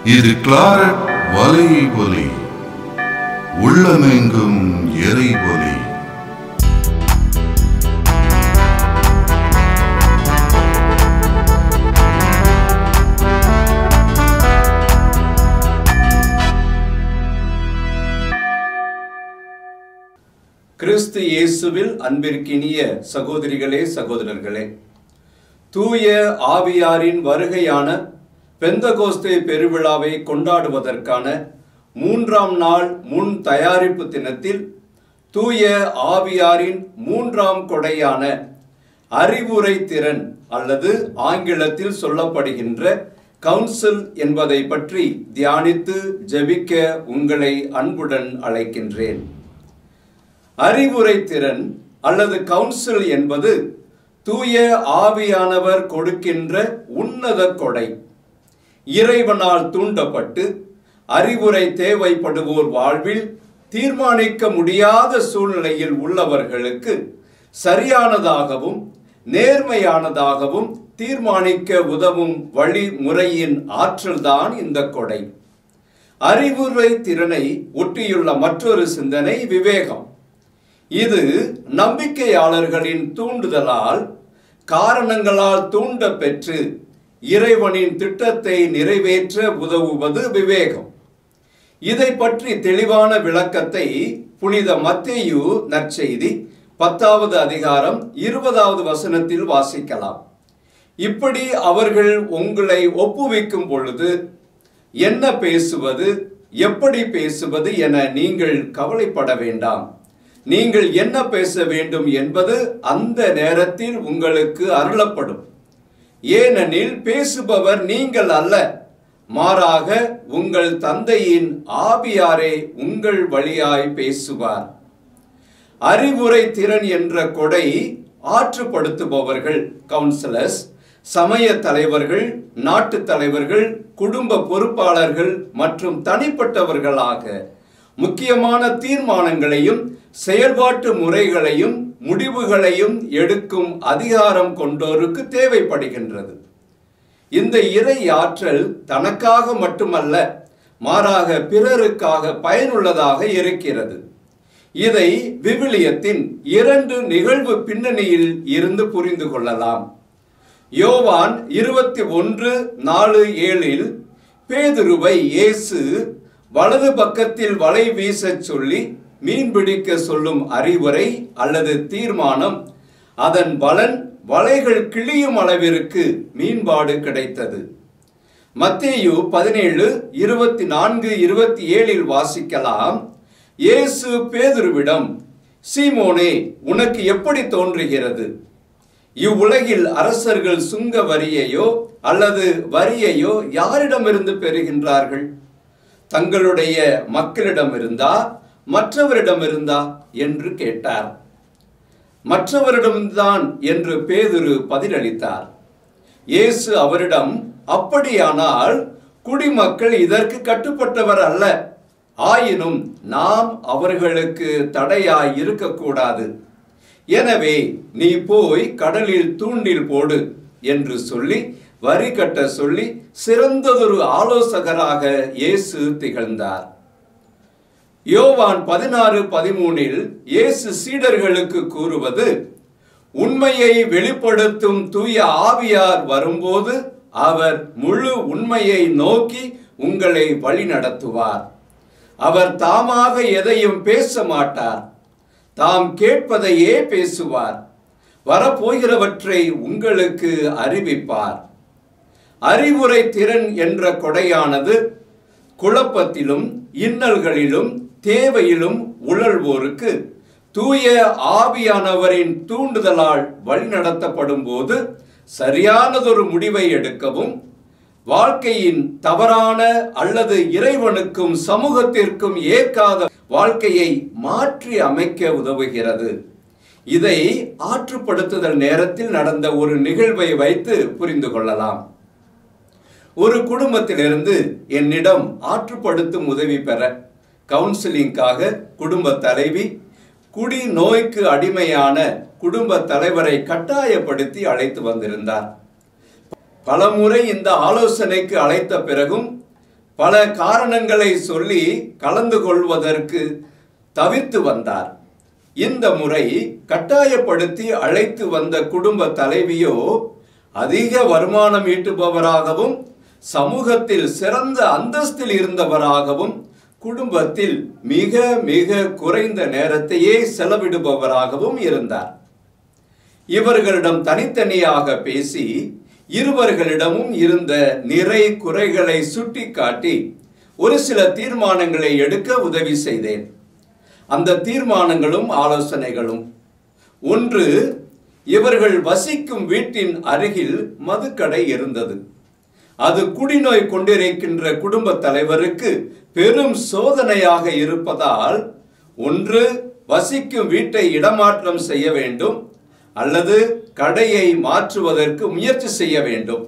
இது கிளாரட் வலை ஒலி உள்ளமெங்கும் எரை ஒலி கிறிஸ்து இயேசுவில் அன்பிற்கினிய சகோதரிகளே சகோதரர்களே தூய ஆவியாரின் வருகையான பெந்தகோஸ்தே பெருவிழாவை கொண்டாடுவதற்கான மூன்றாம் நாள் முன் தயாரிப்பு தினத்தில் தூய ஆவியாரின் மூன்றாம் கொடையான அறிவுரை திறன் அல்லது ஆங்கிலத்தில் சொல்லப்படுகின்ற கவுன்சில் என்பதை பற்றி தியானித்து ஜெபிக்க உங்களை அன்புடன் அழைக்கின்றேன் அறிவுரை திறன் அல்லது கவுன்சில் என்பது தூய ஆவியானவர் கொடுக்கின்ற உன்னத கொடை இறைவனால் தூண்டப்பட்டு அறிவுரை தேவைப்படுவோர் வாழ்வில் தீர்மானிக்க முடியாத சூழ்நிலையில் உள்ளவர்களுக்கு சரியானதாகவும் நேர்மையானதாகவும் தீர்மானிக்க உதவும் வழிமுறையின் ஆற்றல்தான் இந்த கொடை அறிவுரை திறனை ஒட்டியுள்ள மற்றொரு சிந்தனை விவேகம் இது நம்பிக்கையாளர்களின் தூண்டுதலால் காரணங்களால் தூண்ட பெற்று இறைவனின் திட்டத்தை நிறைவேற்ற உதவுவது விவேகம் இதை பற்றி தெளிவான விளக்கத்தை புனித மத்தேயு நற்செய்தி பத்தாவது அதிகாரம் இருபதாவது வசனத்தில் வாசிக்கலாம் இப்படி அவர்கள் உங்களை ஒப்புவிக்கும் பொழுது என்ன பேசுவது எப்படி பேசுவது என நீங்கள் கவலைப்பட வேண்டாம் நீங்கள் என்ன பேச வேண்டும் என்பது அந்த நேரத்தில் உங்களுக்கு அருளப்படும் ஏனெனில் பேசுபவர் நீங்கள் அல்ல மாறாக உங்கள் தந்தையின் ஆவியாரே உங்கள் வழியாய் பேசுவார் அறிவுரை திறன் என்ற கொடை ஆற்றுப்படுத்துபவர்கள் கவுன்சிலர்ஸ் சமய தலைவர்கள் நாட்டு தலைவர்கள் குடும்ப பொறுப்பாளர்கள் மற்றும் தனிப்பட்டவர்களாக முக்கியமான தீர்மானங்களையும் செயல்பாட்டு முறைகளையும் முடிவுகளையும் எடுக்கும் அதிகாரம் கொண்டோருக்கு தேவைப்படுகின்றது இந்த இறை ஆற்றல் தனக்காக மட்டுமல்ல மாறாக பிறருக்காக பயனுள்ளதாக இருக்கிறது இதை விவிலியத்தின் இரண்டு நிகழ்வு பின்னணியில் இருந்து புரிந்து கொள்ளலாம் யோவான் இருபத்தி ஒன்று நாலு ஏழில் பேதுருவை இயேசு வலது பக்கத்தில் வலை வீசச் சொல்லி மீன் பிடிக்க சொல்லும் அறிவுரை அல்லது தீர்மானம் அதன் பலன் வலைகள் கிழியும் அளவிற்கு மீன்பாடு கிடைத்தது மத்தேயு பதினேழு இருபத்தி நான்கு இருபத்தி ஏழில் வாசிக்கலாம் இயேசு பேதுருவிடம் சீமோனே உனக்கு எப்படி தோன்றுகிறது இவ்வுலகில் அரசர்கள் சுங்க வரியையோ அல்லது வரியையோ யாரிடமிருந்து பெறுகின்றார்கள் தங்களுடைய மக்களிடம் இருந்தா மற்றவரிடம் இருந்தா என்று கேட்டார் மற்றவரிடம்தான் என்று பேதுரு பதிலளித்தார் இயேசு அவரிடம் அப்படியானால் குடிமக்கள் இதற்கு கட்டுப்பட்டவர் அல்ல ஆயினும் நாம் அவர்களுக்கு தடையாய் இருக்கக்கூடாது எனவே நீ போய் கடலில் தூண்டில் போடு என்று சொல்லி வரி கட்ட சொல்லி சிறந்ததொரு ஆலோசகராக இயேசு திகழ்ந்தார் யோவான் பதினாறு பதிமூனில் இயேசு சீடர்களுக்கு கூறுவது உண்மையை வெளிப்படுத்தும் தூய ஆவியார் வரும்போது அவர் முழு உண்மையை நோக்கி உங்களை வழிநடத்துவார் அவர் தாமாக எதையும் பேச மாட்டார் தாம் கேட்பதையே பேசுவார் வரப்போகிறவற்றை உங்களுக்கு அறிவிப்பார் அறிவுரை திறன் என்ற கொடையானது குழப்பத்திலும் இன்னல்களிலும் தேவையிலும் உழல்வோருக்கு தூய ஆவியானவரின் தூண்டுதலால் வழிநடத்தப்படும் போது சரியானதொரு முடிவை எடுக்கவும் வாழ்க்கையின் தவறான அல்லது இறைவனுக்கும் சமூகத்திற்கும் ஏற்காத வாழ்க்கையை மாற்றி அமைக்க உதவுகிறது இதை ஆற்றுப்படுத்துதல் நேரத்தில் நடந்த ஒரு நிகழ்வை வைத்து புரிந்து கொள்ளலாம் ஒரு குடும்பத்திலிருந்து என்னிடம் ஆற்றுப்படுத்தும் உதவி பெற கவுன்சிலிங்காக குடும்ப தலைவி குடி நோய்க்கு அடிமையான குடும்ப தலைவரை கட்டாயப்படுத்தி அழைத்து வந்திருந்தார் பலமுறை இந்த ஆலோசனைக்கு அழைத்த பிறகும் பல காரணங்களை சொல்லி கலந்து கொள்வதற்கு தவிர்த்து வந்தார் இந்த முறை கட்டாயப்படுத்தி அழைத்து வந்த குடும்ப தலைவியோ அதிக வருமானம் ஈட்டுபவராகவும் சமூகத்தில் சிறந்த அந்தஸ்தில் இருந்தவராகவும் குடும்பத்தில் மிக மிக குறைந்த நேரத்தையே செலவிடுபவராகவும் இருந்தார் இவர்களிடம் தனித்தனியாக பேசி இருவர்களிடமும் இருந்த நிறை குறைகளை சுட்டிக்காட்டி ஒரு சில தீர்மானங்களை எடுக்க உதவி செய்தேன் அந்த தீர்மானங்களும் ஆலோசனைகளும் ஒன்று இவர்கள் வசிக்கும் வீட்டின் அருகில் மதுக்கடை இருந்தது அது குடிநோய் கொண்டிருக்கின்ற குடும்ப தலைவருக்கு பெரும் சோதனையாக இருப்பதால் ஒன்று வசிக்கும் வீட்டை இடமாற்றம் செய்ய வேண்டும் அல்லது கடையை மாற்றுவதற்கு முயற்சி செய்ய வேண்டும்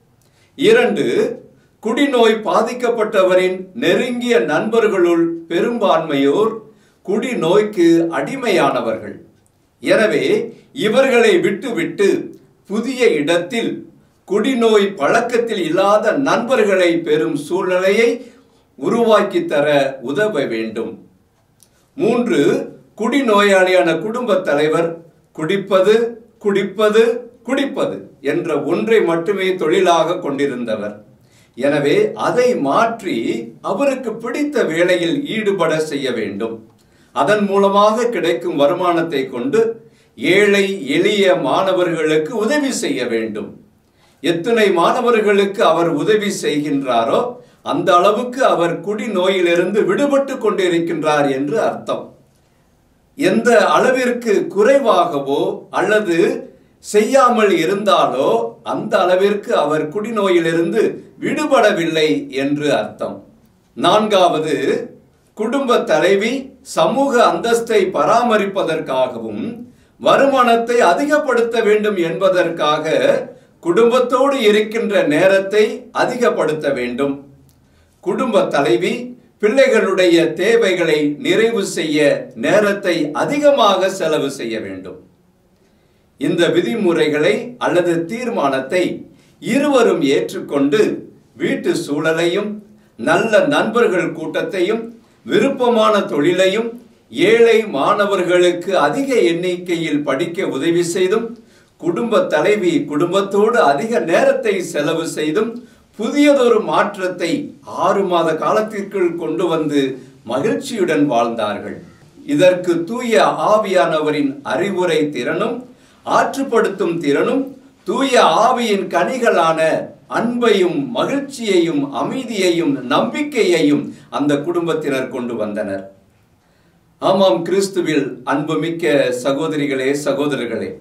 இரண்டு குடிநோய் பாதிக்கப்பட்டவரின் நெருங்கிய நண்பர்களுள் பெரும்பான்மையோர் குடிநோய்க்கு அடிமையானவர்கள் எனவே இவர்களை விட்டுவிட்டு புதிய இடத்தில் குடிநோய் பழக்கத்தில் இல்லாத நண்பர்களை பெறும் சூழ்நிலையை உருவாக்கி தர உதவ வேண்டும் மூன்று குடிநோயாளியான குடும்ப தலைவர் குடிப்பது குடிப்பது குடிப்பது என்ற ஒன்றை மட்டுமே தொழிலாக கொண்டிருந்தவர் எனவே அதை மாற்றி அவருக்கு பிடித்த வேலையில் ஈடுபட செய்ய வேண்டும் அதன் மூலமாக கிடைக்கும் வருமானத்தை கொண்டு ஏழை எளிய மாணவர்களுக்கு உதவி செய்ய வேண்டும் எத்தனை மாணவர்களுக்கு அவர் உதவி செய்கின்றாரோ அந்த அளவுக்கு அவர் குடிநோயிலிருந்து விடுபட்டு கொண்டிருக்கின்றார் என்று அர்த்தம் எந்த அளவிற்கு குறைவாகவோ அல்லது செய்யாமல் இருந்தாலோ அந்த அளவிற்கு அவர் குடிநோயிலிருந்து விடுபடவில்லை என்று அர்த்தம் நான்காவது குடும்ப தலைவி சமூக அந்தஸ்தை பராமரிப்பதற்காகவும் வருமானத்தை அதிகப்படுத்த வேண்டும் என்பதற்காக குடும்பத்தோடு இருக்கின்ற நேரத்தை அதிகப்படுத்த வேண்டும் குடும்ப தலைவி பிள்ளைகளுடைய தேவைகளை நிறைவு செய்ய நேரத்தை அதிகமாக செலவு செய்ய வேண்டும் இந்த விதிமுறைகளை அல்லது தீர்மானத்தை இருவரும் ஏற்றுக்கொண்டு வீட்டு சூழலையும் நல்ல நண்பர்கள் கூட்டத்தையும் விருப்பமான தொழிலையும் ஏழை மாணவர்களுக்கு அதிக எண்ணிக்கையில் படிக்க உதவி செய்தும் குடும்ப தலைவி குடும்பத்தோடு அதிக நேரத்தை செலவு செய்தும் புதியதொரு மாற்றத்தை ஆறு மாத காலத்திற்குள் கொண்டு வந்து மகிழ்ச்சியுடன் வாழ்ந்தார்கள் இதற்கு தூய ஆவியானவரின் அறிவுரை திறனும் ஆற்றுப்படுத்தும் திறனும் தூய ஆவியின் கனிகளான அன்பையும் மகிழ்ச்சியையும் அமைதியையும் நம்பிக்கையையும் அந்த குடும்பத்தினர் கொண்டு வந்தனர் ஆமாம் கிறிஸ்துவில் அன்புமிக்க சகோதரிகளே சகோதரர்களே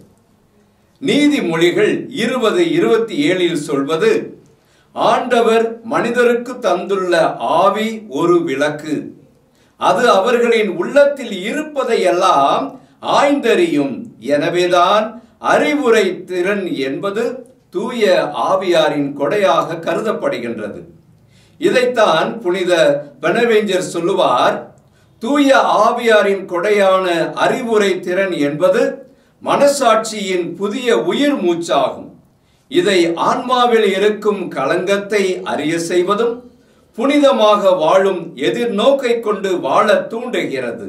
நீதிமொழிகள் இருபது இருபத்தி ஏழில் சொல்வது ஆண்டவர் மனிதருக்கு தந்துள்ள ஆவி ஒரு விளக்கு அது அவர்களின் உள்ளத்தில் இருப்பதையெல்லாம் ஆய்ந்தறியும் எனவேதான் அறிவுரை திறன் என்பது தூய ஆவியாரின் கொடையாக கருதப்படுகின்றது இதைத்தான் புனித பெனவேஞ்சர் சொல்லுவார் தூய ஆவியாரின் கொடையான அறிவுரை திறன் என்பது மனசாட்சியின் புதிய உயிர் மூச்சாகும் இதை ஆன்மாவில் இருக்கும் களங்கத்தை அறிய செய்வதும் புனிதமாக வாழும் எதிர்நோக்கை கொண்டு வாழ தூண்டுகிறது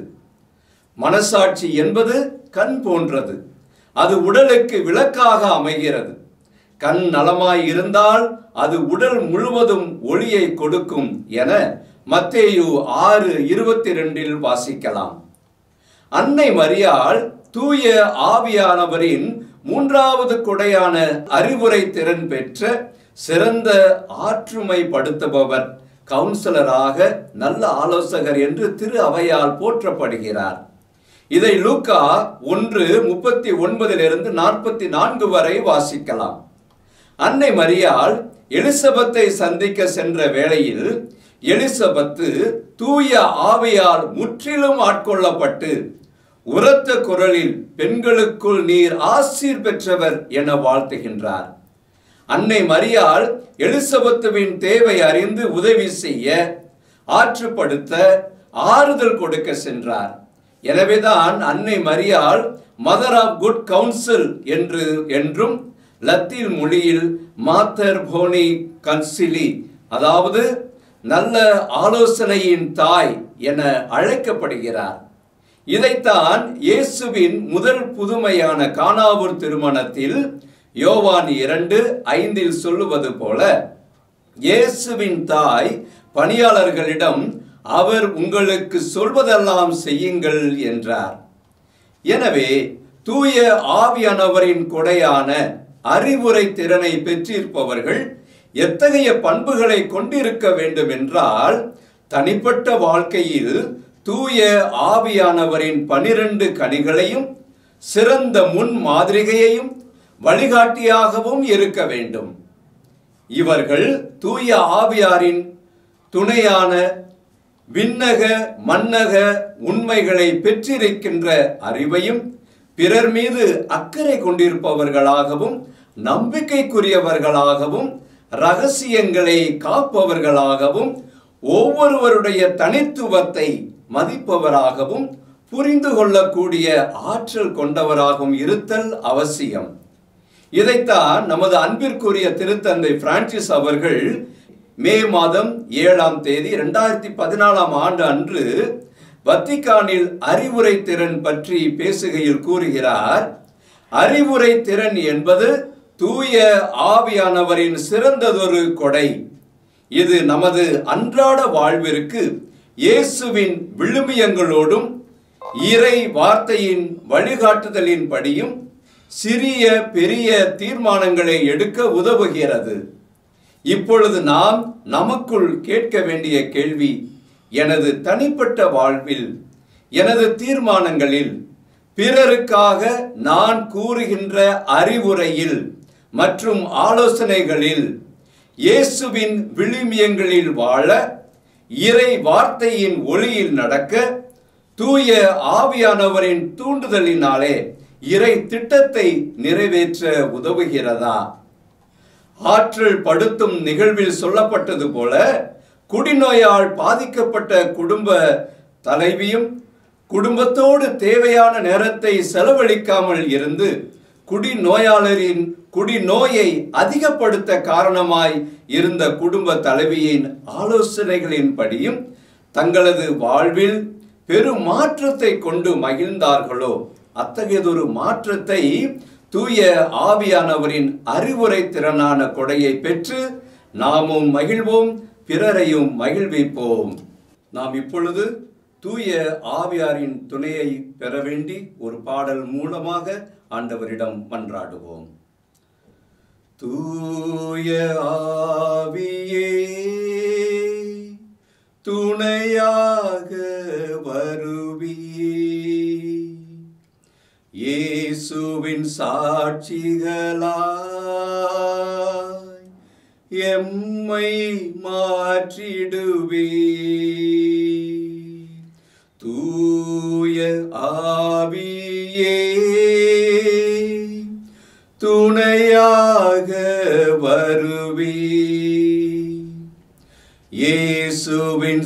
மனசாட்சி என்பது கண் போன்றது அது உடலுக்கு விளக்காக அமைகிறது கண் நலமாய் இருந்தால் அது உடல் முழுவதும் ஒளியை கொடுக்கும் என மத்தேயு ஆறு இருபத்தி ரெண்டில் வாசிக்கலாம் அன்னை மரியாள் தூய ஆவியானவரின் மூன்றாவது கொடையான அறிவுரை திறன் பெற்ற சிறந்த ஆற்றுமைப்படுத்துபவர் கவுன்சிலராக நல்ல ஆலோசகர் என்று திரு அவையால் போற்றப்படுகிறார் இதை லூக்கா ஒன்று முப்பத்தி ஒன்பதிலிருந்து நாற்பத்தி நான்கு வரை வாசிக்கலாம் அன்னை மரியாள் எலிசபெத்தை சந்திக்க சென்ற வேளையில் எலிசபெத்து தூய ஆவியால் முற்றிலும் ஆட்கொள்ளப்பட்டு உரத்த குரலில் பெண்களுக்குள் நீர் ஆசீர் பெற்றவர் என வாழ்த்துகின்றார் அன்னை மரியாள் எலிசபெத்துவின் தேவை அறிந்து உதவி செய்ய ஆற்றுப்படுத்த ஆறுதல் கொடுக்க சென்றார் எனவேதான் அன்னை மரியாள் மதர் ஆஃப் குட் கவுன்சில் என்று என்றும் லத்தீன் மொழியில் மாத்தர் போனி கன்சிலி அதாவது நல்ல ஆலோசனையின் தாய் என அழைக்கப்படுகிறார் இதைத்தான் இயேசுவின் முதல் புதுமையான கானாவூர் திருமணத்தில் யோவான் இரண்டு ஐந்தில் சொல்லுவது போல இயேசுவின் தாய் பணியாளர்களிடம் அவர் உங்களுக்கு சொல்வதெல்லாம் செய்யுங்கள் என்றார் எனவே தூய ஆவியானவரின் கொடையான அறிவுரை திறனை பெற்றிருப்பவர்கள் எத்தகைய பண்புகளை கொண்டிருக்க வேண்டும் என்றால் தனிப்பட்ட வாழ்க்கையில் தூய ஆவியானவரின் பனிரெண்டு கனிகளையும் சிறந்த முன் மாதிரிகையையும் வழிகாட்டியாகவும் இருக்க வேண்டும் இவர்கள் தூய ஆவியாரின் துணையான விண்ணக மன்னக உண்மைகளை பெற்றிருக்கின்ற அறிவையும் பிறர் மீது அக்கறை கொண்டிருப்பவர்களாகவும் நம்பிக்கைக்குரியவர்களாகவும் ரகசியங்களை காப்பவர்களாகவும் ஒவ்வொருவருடைய தனித்துவத்தை மதிப்பவராகவும் புரிந்து கொள்ளக்கூடிய ஆற்றல் கொண்டவராகவும் இருத்தல் அவசியம் இதைத்தான் நமது அன்பிற்குரிய திருத்தந்தை பிரான்சிஸ் அவர்கள் மே மாதம் ஏழாம் தேதி இரண்டாயிரத்தி பதினாலாம் ஆண்டு அன்று வத்திக்கானில் அறிவுரை திறன் பற்றி பேசுகையில் கூறுகிறார் அறிவுரை திறன் என்பது தூய ஆவியானவரின் சிறந்ததொரு கொடை இது நமது அன்றாட வாழ்விற்கு இயேசுவின் விழுமியங்களோடும் இறை வார்த்தையின் வழிகாட்டுதலின்படியும் சிறிய பெரிய தீர்மானங்களை எடுக்க உதவுகிறது இப்பொழுது நாம் நமக்குள் கேட்க வேண்டிய கேள்வி எனது தனிப்பட்ட வாழ்வில் எனது தீர்மானங்களில் பிறருக்காக நான் கூறுகின்ற அறிவுரையில் மற்றும் ஆலோசனைகளில் இயேசுவின் விழுமியங்களில் வாழ இறை வார்த்தையின் ஒளியில் நடக்க தூய ஆவியானவரின் தூண்டுதலினாலே இறை திட்டத்தை நிறைவேற்ற உதவுகிறதா ஆற்றல் படுத்தும் நிகழ்வில் சொல்லப்பட்டது போல குடிநோயால் பாதிக்கப்பட்ட குடும்ப தலைவியும் குடும்பத்தோடு தேவையான நேரத்தை செலவழிக்காமல் இருந்து குடிநோயாளரின் குடிநோயை அதிகப்படுத்த காரணமாய் இருந்த குடும்ப தலைவியின் ஆலோசனைகளின்படியும் தங்களது வாழ்வில் பெரும் மாற்றத்தை கொண்டு மகிழ்ந்தார்களோ அத்தகையதொரு மாற்றத்தை தூய ஆவியானவரின் அறிவுரை திறனான கொடையை பெற்று நாமும் மகிழ்வோம் பிறரையும் மகிழ்விப்போம் நாம் இப்பொழுது தூய ஆவியாரின் துணையை பெற வேண்டி ஒரு பாடல் மூலமாக ஆண்டவரிடம் மன்றாடுவோம் தூய ஆவியே துணையாக வருவியே இயேசுவின் சாட்சிகளாய் எம்மை மாற்றிடுவே தூய ஆவியே துணையாக வருவே இயேசுவின்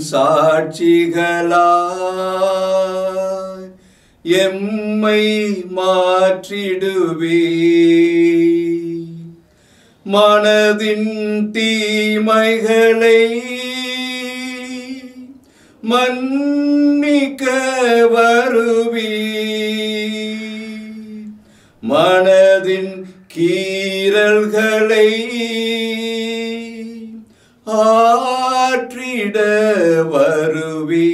சாட்சிகளாய் எம்மை மாற்றிடுவே மனதின் தீமைகளை மன்னிக்க வருவி மனதின் கீறல்களை ஆற்றிட வருவி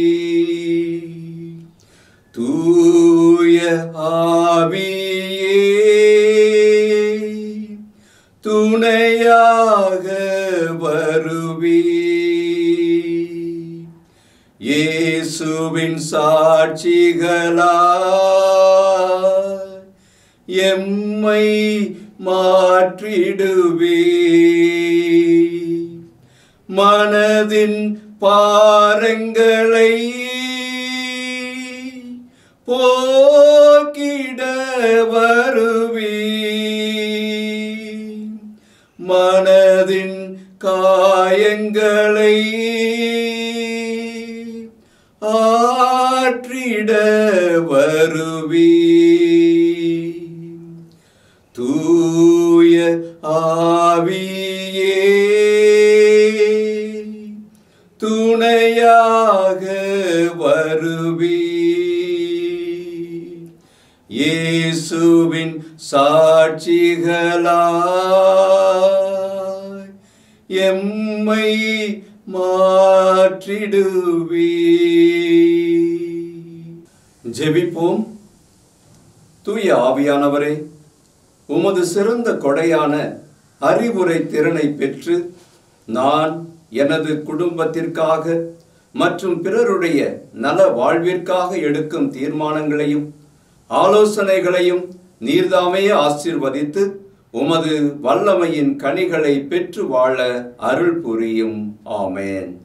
தூய ஆவியே துணையாக வருவி இயேசுவின் சாட்சிகளா எம்மை மாற்றிடுவே மனதின் பாரங்களை போக்கிட வருவி மனதின் காயங்களை ஆற்றிட வருவி தூய ஆவியே துணையாக வருவி இயேசுவின் சாட்சிகளாய் எம்மை மாற்றிடுவி ஜெபிப்போம் தூய ஆவியானவரே உமது சிறந்த கொடையான அறிவுரை திறனை பெற்று நான் எனது குடும்பத்திற்காக மற்றும் பிறருடைய நல வாழ்விற்காக எடுக்கும் தீர்மானங்களையும் ஆலோசனைகளையும் நீர்தாமே ஆசீர்வதித்து உமது வல்லமையின் கனிகளை பெற்று வாழ அருள் புரியும் ஆமேன்